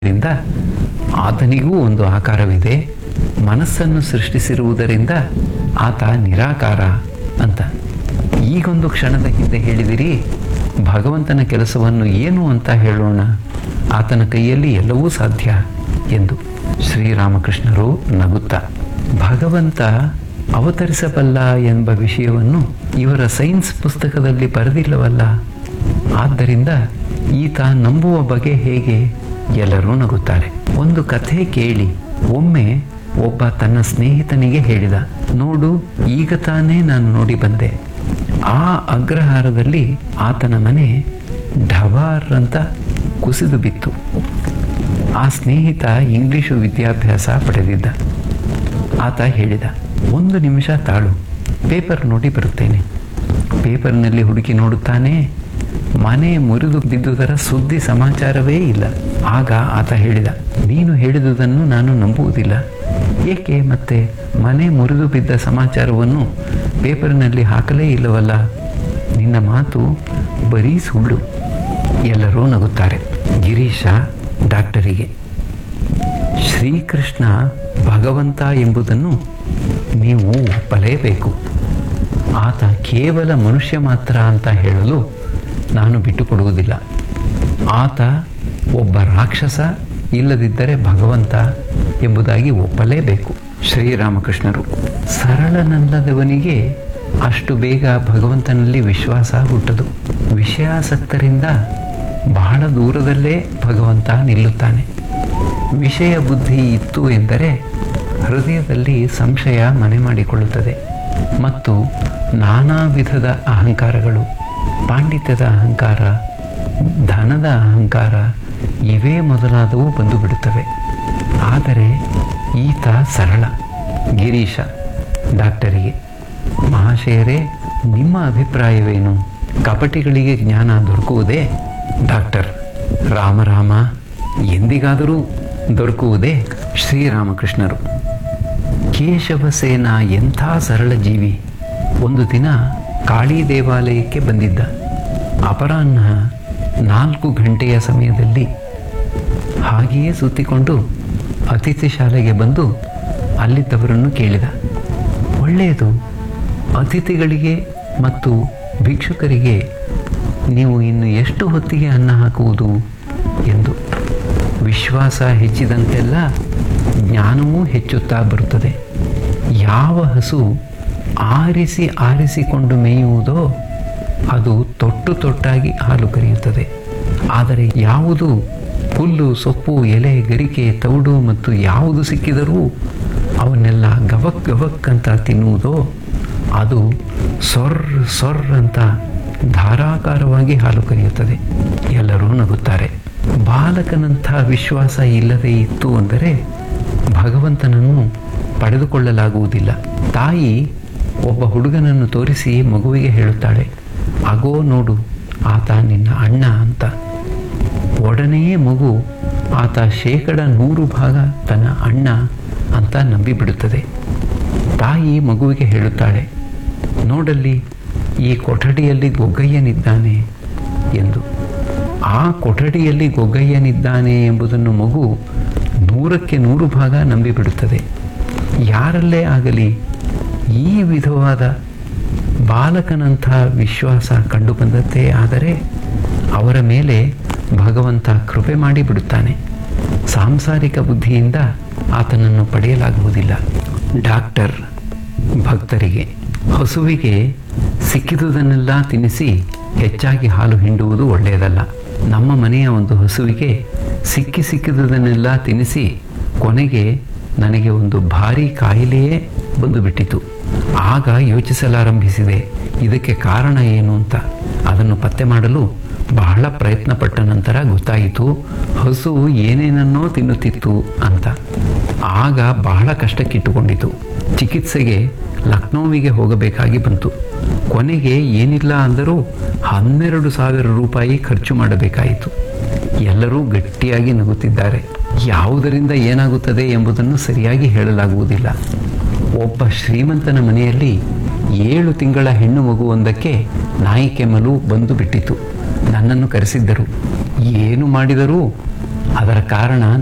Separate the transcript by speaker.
Speaker 1: ರಿಂದ ಆತನಿಗೂ ಒಂದು ಆಕಾರವಿದೆ ಮನಸ್ಸನ್ನು ಸೃಷ್ಟಿಸಿರುವುದರಿಂದ ಆತ ನಿರಾಕಾರ ಅಂತ ಈಗೊಂದು ಕ್ಷಣದ ಹಿಂದೆ ಹೇಳಿದಿರಿ ಭಗವಂತನ ಕೆಲಸವನ್ನು ಏನು ಅಂತ ಹೇಳೋಣ ಆತನ ಕೈಯಲ್ಲಿ ಎಲ್ಲವೂ ಸಾಧ್ಯ ಎಂದು ಶ್ರೀರಾಮಕೃಷ್ಣರು ನಗುತ್ತಾ ಭಗವಂತ ಅವತರಿಸಬಲ್ಲ ಎಂಬ ವಿಷಯವನ್ನು ಇವರ ಸೈನ್ಸ್ ಪುಸ್ತಕದಲ್ಲಿ ಬರೆದಿಲ್ಲವಲ್ಲ ಆದ್ದರಿಂದ ಈತ ನಂಬುವ ಬಗೆ ಹೇಗೆ ಎಲ್ಲರೂ ನಗುತ್ತಾರೆ ಒಂದು ಕಥೆ ಕೇಳಿ ಒಮ್ಮೆ ಒಬ್ಬ ತನ್ನ ಸ್ನೇಹಿತನಿಗೆ ಹೇಳಿದ ನೋಡು ಈಗ ತಾನೇ ನಾನು ನೋಡಿ ಬಂದೆ ಆ ಅಗ್ರಹಾರದಲ್ಲಿ ಆತನ ಮನೆ ಢವಾರ್ ಅಂತ ಕುಸಿದು ಬಿತ್ತು ಆ ಸ್ನೇಹಿತ ಇಂಗ್ಲಿಷು ವಿದ್ಯಾಭ್ಯಾಸ ಪಡೆದಿದ್ದ ಆತ ಹೇಳಿದ ಒಂದು ನಿಮಿಷ ತಾಳು ಪೇಪರ್ ನೋಡಿ ಬರುತ್ತೇನೆ ಪೇಪರ್ನಲ್ಲಿ ಹುಡುಕಿ ನೋಡುತ್ತಾನೆ ಮನೆ ಮುರಿದು ಬಿದ್ದುದರ ಸುದ್ದಿ ಸಮಾಚಾರವೇ ಇಲ್ಲ ಆಗ ಆತ ಹೇಳಿದ ನೀನು ಹೇಳಿದುದನ್ನು ನಾನು ನಂಬುವುದಿಲ್ಲ ಏಕೆ ಮತ್ತೆ ಮನೆ ಮುರಿದು ಬಿದ್ದ ಸಮಾಚಾರವನ್ನು ಪೇಪರ್ನಲ್ಲಿ ಹಾಕಲೇ ಇಲ್ಲವಲ್ಲ ನಿನ್ನ ಮಾತು ಬರೀ ಸುಳ್ಳು ಎಲ್ಲರೂ ನಗುತ್ತಾರೆ ಗಿರೀಶ ಡಾಕ್ಟರಿಗೆ ಶ್ರೀಕೃಷ್ಣ ಭಗವಂತ ಎಂಬುದನ್ನು ನೀವು ಒಪ್ಪಲೇಬೇಕು ಆತ ಕೇವಲ ಮನುಷ್ಯ ಮಾತ್ರ ಅಂತ ಹೇಳಲು ನಾನು ಬಿಟ್ಟುಕೊಡುವುದಿಲ್ಲ ಆತ ಒಬ್ಬ ರಾಕ್ಷಸ ಇಲ್ಲದಿದ್ದರೆ ಭಗವಂತ ಎಂಬುದಾಗಿ ಒಪ್ಪಲೇಬೇಕು ಶ್ರೀರಾಮಕೃಷ್ಣರು ಸರಳನಲ್ಲದವನಿಗೆ ಅಷ್ಟು ಬೇಗ ಭಗವಂತನಲ್ಲಿ ವಿಶ್ವಾಸ ಹುಟ್ಟದು ವಿಷಯಾಸಕ್ತರಿಂದ ಬಹಳ ದೂರದಲ್ಲೇ ಭಗವಂತ ನಿಲ್ಲುತ್ತಾನೆ ವಿಷಯ ಬುದ್ಧಿ ಇತ್ತು ಎಂದರೆ ಹೃದಯದಲ್ಲಿ ಸಂಶಯ ಮನೆ ಮಾಡಿಕೊಳ್ಳುತ್ತದೆ ಮತ್ತು ನಾನಾ ವಿಧದ ಅಹಂಕಾರಗಳು ಪಾಂಡಿತ್ಯದ ಅಹಂಕಾರ ಧನದ ಅಹಂಕಾರ ಇವೇ ಮೊದಲಾದವು ಬಂದು ಬಿಡುತ್ತವೆ ಆದರೆ ಈತ ಸರಳ ಗಿರೀಶ ಡಾಕ್ಟರಿಗೆ ಮಹಾಶಯರೇ ನಿಮ್ಮ ಅಭಿಪ್ರಾಯವೇನು ಕಪಟಿಗಳಿಗೆ ಜ್ಞಾನ ದೊರಕುವುದೇ ಡಾಕ್ಟರ್ ರಾಮರಾಮ ಎಂದಿಗಾದರೂ ದೊರಕುವುದೇ ಶ್ರೀರಾಮಕೃಷ್ಣರು ಕೇಶವಸೇನ ಎಂಥ ಸರಳ ಜೀವಿ ಒಂದು ದಿನ ಕಾಳಿ ದೇವಾಲಯಕ್ಕೆ ಬಂದಿದ್ದ ಅಪರಾಹ್ನ ನಾಲ್ಕು ಗಂಟೆಯ ಸಮಯದಲ್ಲಿ ಹಾಗೆಯೇ ಸುತ್ತಿಕೊಂಡು ಅತಿಥಿ ಶಾಲೆಗೆ ಬಂದು ಅಲ್ಲಿದ್ದವರನ್ನು ಕೇಳಿದ ಒಳ್ಳೆಯದು ಅತಿಥಿಗಳಿಗೆ ಮತ್ತು ಭಿಕ್ಷುಕರಿಗೆ ನೀವು ಇನ್ನು ಎಷ್ಟು ಹೊತ್ತಿಗೆ ಅನ್ನ ಹಾಕುವುದು ಎಂದು ವಿಶ್ವಾಸ ಹೆಚ್ಚಿದಂತೆಲ್ಲ ಜ್ಞಾನವೂ ಹೆಚ್ಚುತ್ತಾ ಬರುತ್ತದೆ ಯಾವ ಹಸು ಆರಿಸಿ ಆರಿಸಿಕೊಂಡು ಮೇಯುವುದೋ ಅದು ತೊಟ್ಟು ತೊಟ್ಟಾಗಿ ಹಾಲು ಕರೆಯುತ್ತದೆ ಆದರೆ ಯಾವುದು ಹುಲ್ಲು ಸೊಪ್ಪು ಎಲೆ ಗರಿಕೆ ತೌಡು ಮತ್ತು ಯಾವುದು ಸಿಕ್ಕಿದರೂ ಅವನ್ನೆಲ್ಲ ಗವಕ್ ಗವಕ್ ಅಂತ ತಿನ್ನುವುದೋ ಅದು ಸೊರ್ ಸೊರ್ ಅಂತ ಧಾರಾಕಾರವಾಗಿ ಹಾಲು ಕರೆಯುತ್ತದೆ ಎಲ್ಲರೂ ನಗುತ್ತಾರೆ ಬಾಲಕನಂಥ ವಿಶ್ವಾಸ ಇಲ್ಲದೆ ಇತ್ತು ಅಂದರೆ ಭಗವಂತನನ್ನು ಪಡೆದುಕೊಳ್ಳಲಾಗುವುದಿಲ್ಲ ತಾಯಿ ಒಬ್ಬ ಹುಡುಗನನ್ನು ತೋರಿಸಿ ಮಗುವಿಗೆ ಹೇಳುತ್ತಾಳೆ ಅಗೋ ನೋಡು ಆತ ನಿನ್ನ ಅಣ್ಣ ಅಂತ ಒಡನೆಯೇ ಮಗು ಆತ ಶೇಕಡ ನೂರು ಭಾಗ ತನ್ನ ಅಣ್ಣ ಅಂತ ನಂಬಿಬಿಡುತ್ತದೆ ತಾಯಿ ಮಗುವಿಗೆ ಹೇಳುತ್ತಾಳೆ ನೋಡಲ್ಲಿ ಈ ಕೊಠಡಿಯಲ್ಲಿ ಗೊಗ್ಗಯ್ಯನಿದ್ದಾನೆ ಎಂದು ಆ ಕೊಠಡಿಯಲ್ಲಿ ಗೊಗ್ಗಯ್ಯನಿದ್ದಾನೆ ಎಂಬುದನ್ನು ಮಗು ನೂರಕ್ಕೆ ನೂರು ಭಾಗ ನಂಬಿಬಿಡುತ್ತದೆ ಯಾರಲ್ಲೇ ಆಗಲಿ ಈ ವಿಧವಾದ ಬಾಲಕನಂಥ ವಿಶ್ವಾಸ ಕಂಡುಬಂದದ್ದೇ ಆದರೆ ಅವರ ಮೇಲೆ ಭಗವಂತ ಕೃಪೆ ಮಾಡಿಬಿಡುತ್ತಾನೆ ಸಾಂಸಾರಿಕ ಬುದ್ಧಿಯಿಂದ ಆತನನ್ನು ಪಡೆಯಲಾಗುವುದಿಲ್ಲ ಡಾಕ್ಟರ್ ಭಕ್ತರಿಗೆ ಹಸುವಿಗೆ ಸಿಕ್ಕಿದುದನ್ನೆಲ್ಲ ತಿನ್ನಿಸಿ ಹೆಚ್ಚಾಗಿ ಹಾಲು ಹಿಂಡುವುದು ಒಳ್ಳೆಯದಲ್ಲ ನಮ್ಮ ಮನೆಯ ಒಂದು ಹಸುವಿಗೆ ಸಿಕ್ಕಿ ಸಿಕ್ಕಿದುದನ್ನೆಲ್ಲ ತಿನ್ನಿಸಿ ಕೊನೆಗೆ ನನಗೆ ಒಂದು ಭಾರಿ ಕಾಯಿಲೆಯೇ ಬಂದು ಬಿಟ್ಟಿತು ಆಗ ಯೋಚಿಸಲಾರಂಭಿಸಿದೆ ಇದಕ್ಕೆ ಕಾರಣ ಏನು ಅಂತ ಅದನ್ನು ಪತ್ತೆ ಮಾಡಲು ಬಹಳ ಪ್ರಯತ್ನ ಪಟ್ಟ ನಂತರ ಗೊತ್ತಾಯಿತು ಹಸು ಏನೇನನ್ನೋ ತಿನ್ನುತ್ತಿತ್ತು ಅಂತ ಆಗ ಬಹಳ ಕಷ್ಟಕ್ಕಿಟ್ಟುಕೊಂಡಿತು ಚಿಕಿತ್ಸೆಗೆ ಲಕ್ನೋವಿಗೆ ಹೋಗಬೇಕಾಗಿ ಬಂತು ಕೊನೆಗೆ ಏನಿಲ್ಲ ಅಂದರೂ ಹನ್ನೆರಡು ಸಾವಿರ ರೂಪಾಯಿ ಖರ್ಚು ಮಾಡಬೇಕಾಯಿತು ಎಲ್ಲರೂ ಗಟ್ಟಿಯಾಗಿ ನಗುತ್ತಿದ್ದಾರೆ ಯಾವುದರಿಂದ ಏನಾಗುತ್ತದೆ ಎಂಬುದನ್ನು ಸರಿಯಾಗಿ ಹೇಳಲಾಗುವುದಿಲ್ಲ ಒಬ್ಬ ಶ್ರೀಮಂತನ ಮನೆಯಲ್ಲಿ ಏಳು ತಿಂಗಳ ಹೆಣ್ಣು ಮಗುವೊಂದಕ್ಕೆ ನಾಯಿ ಕೆಮ್ಮಲು ಬಂದು ಬಿಟ್ಟಿತು ನನ್ನನ್ನು ಕರೆಸಿದ್ದರು ಏನು ಮಾಡಿದರೂ ಅದರ ಕಾರಣ